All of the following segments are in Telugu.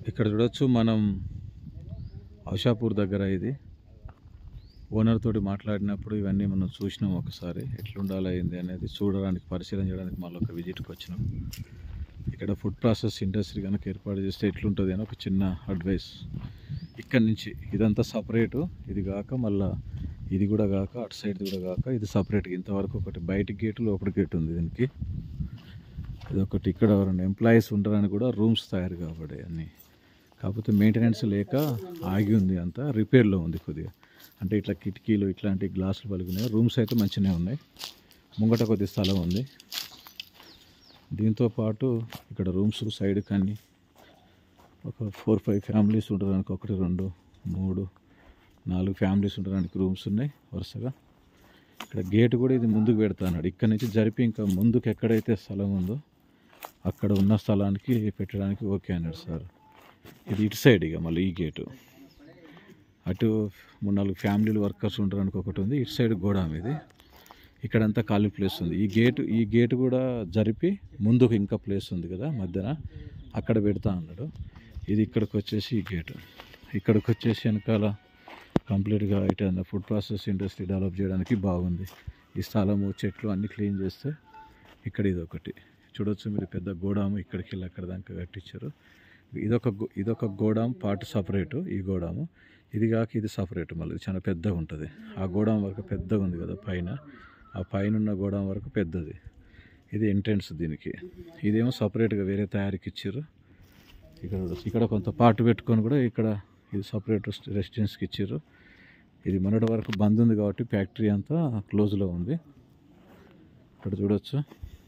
ఇక్కడ చూడొచ్చు మనం ఔషాపూర్ దగ్గర ఇది ఓనర్ తోటి మాట్లాడినప్పుడు ఇవన్నీ మనం చూసినాం ఒకసారి ఎట్లుండాలి ఏంది అనేది చూడడానికి పరిశీలన చేయడానికి మళ్ళీ ఒక విజిట్కి వచ్చినాం ఇక్కడ ఫుడ్ ప్రాసెస్ ఇండస్ట్రీ కనుక ఏర్పాటు చేస్తే ఎట్లుంటుంది అని ఒక చిన్న అడ్వైస్ ఇక్కడ నుంచి ఇదంతా సపరేటు ఇది కాక మళ్ళా ఇది కూడా కాక అటు సైడ్ కూడా కాక ఇది సపరేట్ ఇంతవరకు ఒకటి బయట గేటు లోపల గేట్ ఉంది దీనికి ఇది ఒకటి ఇక్కడ రెండు ఎంప్లాయీస్ ఉండడానికి కూడా రూమ్స్ తయారు కాబడే అన్నీ కాకపోతే మెయింటెనెన్స్ లేక ఆగి ఉంది అంతా రిపేర్లో ఉంది కొద్దిగా అంటే ఇట్లా కిటికీలు ఇట్లాంటి గ్లాసులు పలుకున్నాయి రూమ్స్ అయితే మంచిగానే ఉన్నాయి ముంగట కొద్ది స్థలం ఉంది దీంతో పాటు ఇక్కడ రూమ్స్ సైడ్ కానీ ఒక ఫోర్ ఫైవ్ ఫ్యామిలీస్ ఉండడానికి ఒకటి రెండు మూడు నాలుగు ఫ్యామిలీస్ ఉండడానికి రూమ్స్ ఉన్నాయి వరుసగా ఇక్కడ గేట్ కూడా ఇది ముందుకు పెడతాడు ఇక్కడ నుంచి జరిపి ఇంకా ముందుకు ఎక్కడైతే స్థలం ఉందో అక్కడ ఉన్న స్థలానికి పెట్టడానికి ఓకే అన్నాడు సార్ ఇది ఇటు సైడ్ ఇక మళ్ళీ ఈ గేటు అటు మూడు నాలుగు ఫ్యామిలీలు వర్కర్స్ ఉండడానికి ఒకటి ఉంది ఇటు సైడ్ గోడాం ఇది ఇక్కడంతా ఖాళీ ప్లేస్ ఉంది ఈ గేటు ఈ గేటు కూడా జరిపి ముందుకు ఇంకా ప్లేస్ ఉంది కదా మధ్యన అక్కడ పెడతా అన్నాడు ఇది ఇక్కడికి వచ్చేసి ఈ గేటు ఇక్కడికి వచ్చేసి వెనకాల కంప్లీట్గా ఇటు ఫుడ్ ప్రాసెస్ ఇండస్ట్రీ డెవలప్ చేయడానికి బాగుంది ఈ స్థలము చెట్లు అన్నీ క్లీన్ చేస్తే ఇక్కడ ఇది ఒకటి చూడొచ్చు మీరు పెద్ద గోడాము ఇక్కడికి వెళ్ళి అక్కడ దాకా కట్టించారు ఇదొక గో- ఇదొక గోడాం పార్ట్ సపరేటు ఈ గోడాము ఇది కాక ఇది సపరేట్ మళ్ళీ ఇది చాలా పెద్దగా ఉంటుంది ఆ గోడాం వరకు పెద్దగా ఉంది కదా పైన ఆ పైన ఉన్న గోడాం వరకు పెద్దది ఇది ఎంట్రెన్స్ దీనికి ఇదేమో సపరేట్గా వేరే తయారీకి ఇచ్చారు ఇక్కడ కూడా- ఇక్కడ కొంత పార్ట్ పెట్టుకొని కూడా ఇక్కడ ఇది సపరేట్ రెసిడెన్స్కి ఇచ్చారు ఇది మొన్నటి వరకు బంద్ ఉంది కాబట్టి ఫ్యాక్టరీ అంతా క్లోజ్లో ఉంది ఇక్కడ చూడొచ్చు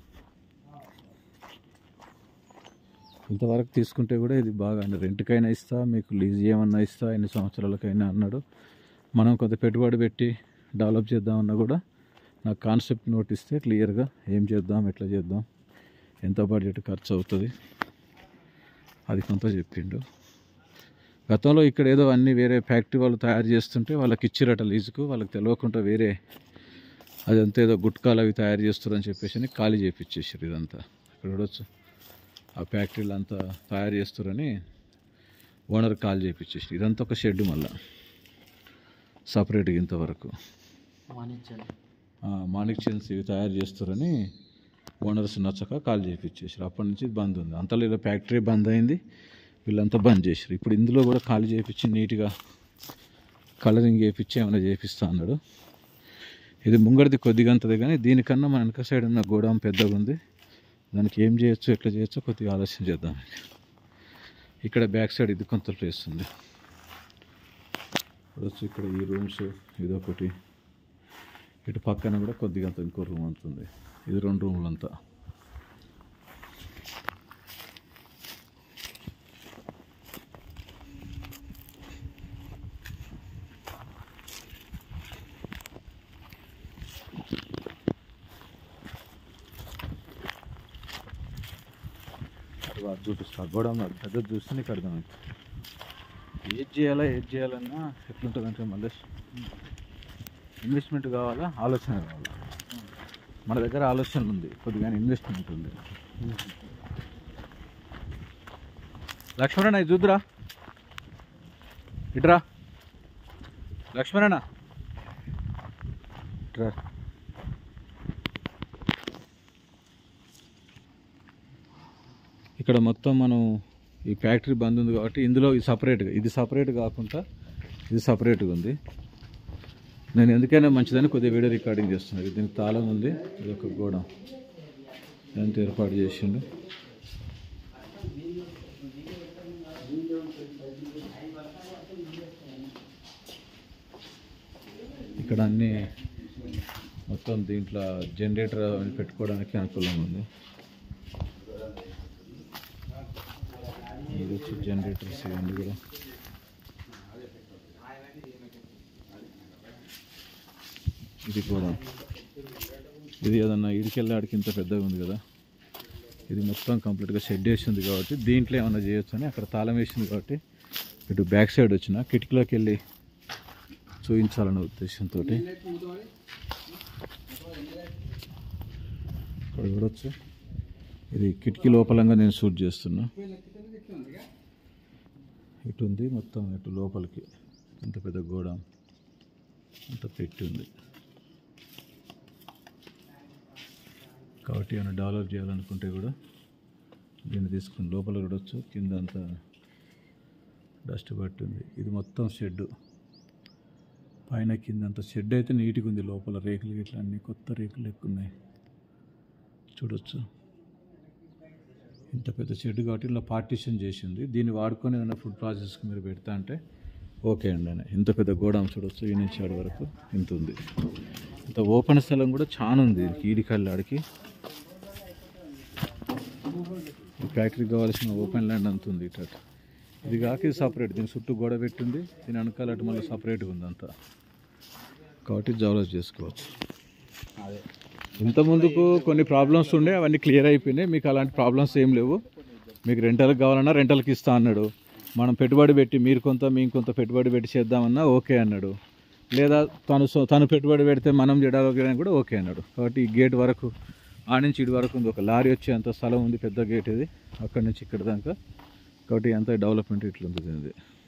ఇంతవరకు తీసుకుంటే కూడా ఇది బాగా రెంట్కైనా ఇస్తా మీకు లీజ్ ఏమన్నా ఇస్తా ఎన్ని సంవత్సరాలకైనా అన్నాడు మనం కొంత పెట్టుబడి పెట్టి డెవలప్ చేద్దామన్నా కూడా నాకు కాన్సెప్ట్ నోట్ ఇస్తే క్లియర్గా ఏం చేద్దాం ఎట్లా చేద్దాం ఎంత బడ్జెట్ ఖర్చు అవుతుంది అది కొంత చెప్పిండు గతంలో ఇక్కడ ఏదో అన్ని వేరే ఫ్యాక్టరీ వాళ్ళు తయారు చేస్తుంటే వాళ్ళకి ఇచ్చిరట లీజుకు వాళ్ళకి తెలియకుండా వేరే అదంతా ఏదో గుట్కాలు అవి తయారు చేస్తారని చెప్పేసి అని ఖాళీ చేపించేసారు ఇదంతా ఇక్కడ చూడొచ్చు ఆ ఫ్యాక్టరీలు అంతా తయారు చేస్తారని ఓనర్ కాల్ చేపించేసి ఇదంతా ఒక షెడ్ మళ్ళా సపరేట్గా ఇంతవరకు మానిచ్చాలి ఆ, మాణిక్ చంద్స్ ఇవి తయారు చేస్తారని ఓనర్స్ నచ్చక కాల్ చేయించేసారు అప్పటి నుంచి ఇది బంద్ ఉంది అంతలో ఇలా ఫ్యాక్టరీ బంద్ అయింది వీళ్ళంతా బంద్ చేశారు ఇప్పుడు ఇందులో కూడా ఖాళీ చేయించి నీట్గా కలరింగ్ చేయించి ఏమైనా చేపిస్తా అన్నాడు ఇది ముంగడిది కొద్దిగా అంతది కానీ దీనికన్నా మన వెనక సైడ్ ఉన్న గోడాం పెద్దగా ఉంది దానికి ఏం చేయొచ్చు ఎట్లా చేయొచ్చో కొద్దిగా ఆలోచన చేద్దాం ఇక్కడ బ్యాక్ సైడ్ ఇది కొంత ప్లేస్ ఉంది ఇప్పుడు వచ్చి ఇక్కడ ఈ రూమ్స్ ఇదొకటి ఇటు పక్కన కూడా కొద్దిగా అంత ఇంకో రూమ్ అంత ఉంది ఇది రెండు రూములు అంతా అది చూపిస్తా గోడ పెద్ద చూస్తే నీకు అర్థమైంది ఏది చేయాలా ఏది చేయాలన్నా ఎట్లుంటుందంటే మళ్ళీ ఇన్వెస్ట్మెంట్ కావాలా ఆలోచన కావాలా మన దగ్గర ఆలోచన ఉంది కొద్దిగా ఇన్వెస్ట్మెంట్ ఉంది లక్ష్మణ ఇది చూద్దురా ఇట్రా లక్ష్మణ ఇట్రా ఇక్కడ మొత్తం మనం ఈ ఫ్యాక్టరీ బంద్ ఉంది కాబట్టి ఇందులో ఇది సపరేట్గా ఇది సపరేట్ కాకుండా ఇది సపరేట్గా ఉంది నేను ఎందుకైనా మంచిదని కొద్దిగా వీడియో రికార్డింగ్ చేస్తున్నాను దీనికి తాళం ఉంది ఇది ఒక గోడ ఎంత ఏర్పాటు చేసిండు ఇక్కడ అన్ని మొత్తం దీంట్లో జనరేటర్ అవన్నీ పెట్టుకోవడానికి అనుకూలంగా ఉంది ఇది వచ్చి జనరేటర్స్ ఇవన్నీ కూడా ఇది కూడా ఇది ఏదన్నా ఇడికెళ్ళి ఆడికి ఇంత పెద్దగా ఉంది కదా ఇది మొత్తం కంప్లీట్గా షెడ్ వేసి ఉంది కాబట్టి దీంట్లో ఏమన్నా చేయొచ్చు అని అక్కడ తాళం వేసింది కాబట్టి ఇటు బ్యాక్ సైడ్ వచ్చిన కిటికీలోకి వెళ్ళి చూపించాలనే ఉద్దేశంతో ఇక్కడ చూడొచ్చు ఇది కిటికీ లోపలంగా నేను షూట్ చేస్తున్నా ఇటు ఉంది మొత్తం ఇటు లోపలికి ఇంత పెద్ద గోడ అంత పెట్టి ఉంది కాబట్టి ఏమైనా డెవలప్ చేయాలనుకుంటే కూడా దీన్ని తీసుకుని లోపల చూడొచ్చు కింద అంతా డస్ట్ పట్టి ఉంది ఇది మొత్తం షెడ్ పైన కింద అంత షెడ్ అయితే నీట్గా ఉంది లోపల రేకులు గిట్ల అన్ని కొత్త రేకులు ఎక్కువ ఉన్నాయి చూడొచ్చు ఇంత పెద్ద షెడ్ కాబట్టి ఇలా పార్టీషన్ చేసింది దీన్ని వాడుకొని ఏదైనా ఫుడ్ ప్రాసెస్కి మీరు పెడతా అంటే ఓకే అండి అని ఇంత పెద్ద గోడాం చూడొచ్చు ఈ నుంచి ఆడ వరకు ఇంత ఉంది ఇంత ఓపెన్ స్థలం కూడా చాలా ఉంది ఈడికల్లి ఆడికి ఈ ఫ్యాక్టరీకి కావాల్సిన ఓపెన్ ల్యాండ్ అంత ఉంది ఇటు అటు. ఇది కాక ఇది సపరేట్ దీని చుట్టూ గోడ పెట్టింది దీని వెనకాల అటు మళ్ళీ సపరేట్గా ఉంది అంతా కాబట్టి డెవలప్ చేసుకోవచ్చు ఇంత ముందుకు కొన్ని ప్రాబ్లమ్స్ ఉండే అవన్నీ క్లియర్ అయిపోయినాయి మీకు అలాంటి ప్రాబ్లమ్స్ ఏం లేవు మీకు రెంటల్కి కావాలన్నా రెంటల్కి ఇస్తా అన్నాడు మనం పెట్టుబడి పెట్టి మీరు కొంత మేము కొంత పెట్టుబడి పెట్టి చేద్దామన్నా ఓకే అన్నాడు లేదా తను సో- తను పెట్టుబడి పెడితే మనం చేయడానికి కూడా ఓకే అన్నాడు కాబట్టి ఈ గేట్ వరకు ఆ నుంచి ఇటు వరకు ఉంది ఒక లారీ వచ్చే అంత స్థలం ఉంది పెద్ద గేట్ ఇది అక్కడి నుంచి ఇక్కడ దాకా కాబట్టి అంత డెవలప్మెంట్ ఇట్లుంది దీనిది